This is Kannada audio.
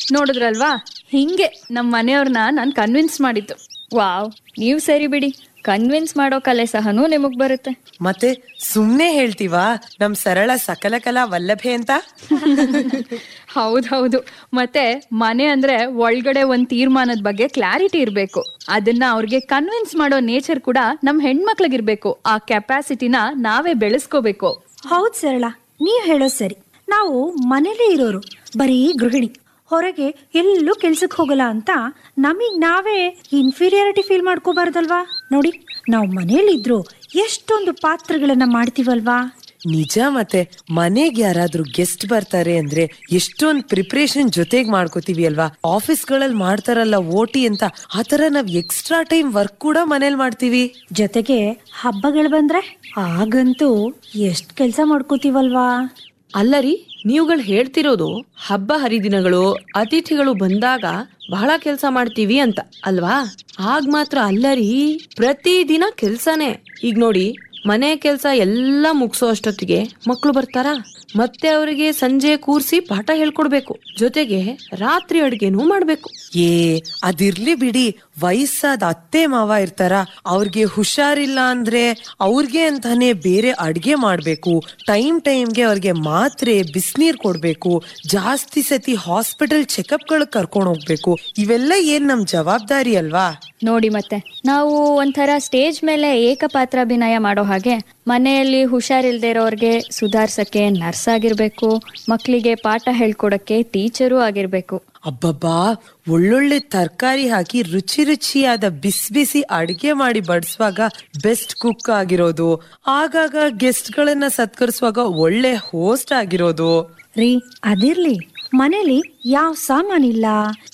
ನೋಡಿದ್ರಲ್ವಾ ಹಿಂಗೆ ನಮ್ಮ ಮನೆಯವ್ರನ್ನ ನಾನು ಕನ್ವಿನ್ಸ್ ಮಾಡಿದ್ದು ವಾವ್ ನೀವು ಸರಿ ಬಿಡಿ ಕನ್ವಿನ್ಸ್ ಮಾಡೋ ಕಲೆ ಸಹನೂ ನಿಮಗ್ ಬರುತ್ತೆ ಮತ್ತೆ ಸುಮ್ನೆ ಹೇಳ್ತೀವಾ ನಮ್ ಸರಳ ಸಕಲ ಕಲಾ ವಲ್ಲಭೆ ಅಂತ ಹೌದೌದು ಮತ್ತೆ ಮನೆ ಅಂದ್ರೆ ಒಳಗಡೆ ಒಂದ್ ತೀರ್ಮಾನದ ಬಗ್ಗೆ ಕ್ಲಾರಿಟಿ ಇರ್ಬೇಕು ಅದನ್ನ ಅವ್ರಿಗೆ ಕನ್ವಿನ್ಸ್ ಮಾಡೋ ನೇಚರ್ ಕೂಡ ನಮ್ ಹೆಣ್ಮಕ್ಳಿಗಿರ್ಬೇಕು ಆ ಕೆಪಾಸಿಟಿನ ನಾವೇ ಬೆಳೆಸ್ಕೋಬೇಕು ಹೌದ್ ಸರಳ ನೀವ್ ಹೇಳೋ ಸರಿ ನಾವು ಮನೇಲೇ ಇರೋರು ಬರೀ ಗೃಹಿಣಿ ಹೊರಗೆ ಎಲ್ಲೂ ಕೆಲ್ಸಕ್ಕೆ ಹೋಗಲ್ಲ ಅಂತ ನಮಗ್ ನಾವೇ ಇನ್ಫೀರಿಯಾರಿಟಿ ಫೀಲ್ ಮಾಡ್ಕೋಬಾರ್ದಲ್ವಾ ನೋಡಿ ನಾವು ಮನೇಲಿದ್ರು ಎಷ್ಟೊಂದು ಪಾತ್ರಗಳನ್ನ ಮಾಡ್ತೀವಲ್ವಾ ನಿಜ ಮತ್ತೆ ಮನೆಗ್ ಯಾರಾದ್ರೂ ಗೆಸ್ಟ್ ಬರ್ತಾರೆ ಅಂದ್ರೆ ಎಷ್ಟೊಂದ್ ಪ್ರಿಪರೇಷನ್ ಜೊತೆಗ್ ಮಾಡ್ಕೋತೀವಿ ಅಲ್ವಾ ಆಫೀಸ್ಗಳಲ್ಲಿ ಮಾಡ್ತಾರಲ್ಲ ಓಟಿ ಅಂತ ಆತರ ನಾವ್ ಎಕ್ಸ್ಟ್ರಾ ಟೈಮ್ ವರ್ಕ್ ಕೂಡ ಮನೇಲಿ ಮಾಡ್ತೀವಿ ಜೊತೆಗೆ ಹಬ್ಬಗಳು ಬಂದ್ರೆ ಆಗಂತೂ ಎಷ್ಟ್ ಕೆಲ್ಸ ಮಾಡ್ಕೋತೀವಲ್ವಾ ಅಲ್ಲರಿ ನೀವುಗಳು ಹೇಳ್ತಿರೋದು ಹಬ್ಬ ಹರಿದಿನಗಳು ಅತಿಥಿಗಳು ಬಂದಾಗ ಬಹಳ ಕೆಲಸ ಮಾಡ್ತೀವಿ ಅಂತ ಅಲ್ವಾ ಆಗ ಮಾತ್ರ ಅಲ್ಲರಿ ಪ್ರತಿದಿನ ಕೆಲ್ಸನೇ ಈಗ ನೋಡಿ ಮನೆ ಕೆಲಸ ಎಲ್ಲ ಮುಗಿಸೋ ಅಷ್ಟೊತ್ತಿಗೆ ಮಕ್ಕಳು ಬರ್ತಾರಾ ಮತ್ತೆ ಅವರಿಗೆ ಸಂಜೆ ಕೂರ್ಸಿ ಪಾಠ ಹೇಳ್ಕೊಡ್ಬೇಕು ಜೊತೆಗೆ ರಾತ್ರಿ ಅಡ್ಗೆನೂ ಮಾಡ್ಬೇಕು ಏ ಅದಿರ್ಲಿ ಬಿಡಿ ವಯಸ್ಸಾದ ಅತ್ತೆ ಮಾವ ಇರ್ತಾರ ಅವ್ರಿಗೆ ಹುಷಾರಿಲ್ಲ ಅಂದ್ರೆ ಅವ್ರಿಗೆ ಅಂತಾನೆ ಬೇರೆ ಅಡ್ಗೆ ಮಾಡ್ಬೇಕು ಟೈಮ್ ಟೈಮ್ಗೆ ಅವ್ರಿಗೆ ಮಾತ್ರೆ ಬಿಸಿನೀರ್ ಕೊಡ್ಬೇಕು ಜಾಸ್ತಿ ಸತಿ ಹಾಸ್ಪಿಟಲ್ ಚೆಕಪ್ಗಳು ಕರ್ಕೊಂಡು ಹೋಗ್ಬೇಕು ಇವೆಲ್ಲ ಏನ್ ನಮ್ ಜವಾಬ್ದಾರಿ ಅಲ್ವಾ ನೋಡಿ ಮತ್ತೆ ನಾವು ಒಂಥರ ಸ್ಟೇಜ್ ಮೇಲೆ ಏಕಪಾತ್ರಾಭಿನಯ ಮಾಡೋ ಹಾಗೆ ಮನೆಯಲ್ಲಿ ಹುಷಾರಿಲ್ದೇ ಇರೋರ್ಗೆ ಸುಧಾರ್ಸಕ್ಕೆ ನರ್ಸ್ ಆಗಿರ್ಬೇಕು ಮಕ್ಕಳಿಗೆ ಪಾಠ ಹೇಳ್ಕೊಡಕ್ಕೆ ಟೀಚರೂ ಆಗಿರ್ಬೇಕು ಅಬ್ಬಬ್ಬಾ ಒಳ್ಳೊಳ್ಳೆ ತರಕಾರಿ ಹಾಕಿ ರುಚಿ ರುಚಿಯಾದ ಬಿಸಿ ಬಿಸಿ ಅಡಿಗೆ ಮಾಡಿ ಬಡಿಸುವಾಗ ಬೆಸ್ಟ್ ಕುಕ್ ಆಗಿರೋದು ಆಗಾಗ ಗೆಸ್ಟ್ ಗಳನ್ನ ಸತ್ಕರಿಸುವಾಗ ಒಳ್ಳೆ ಹೋಸ್ಟ್ ಆಗಿರೋದು ರೀ ಅದಿರ್ಲಿ ಮನೇಲಿ ಯಾವ ಸಾಮಾನಿಲ್ಲ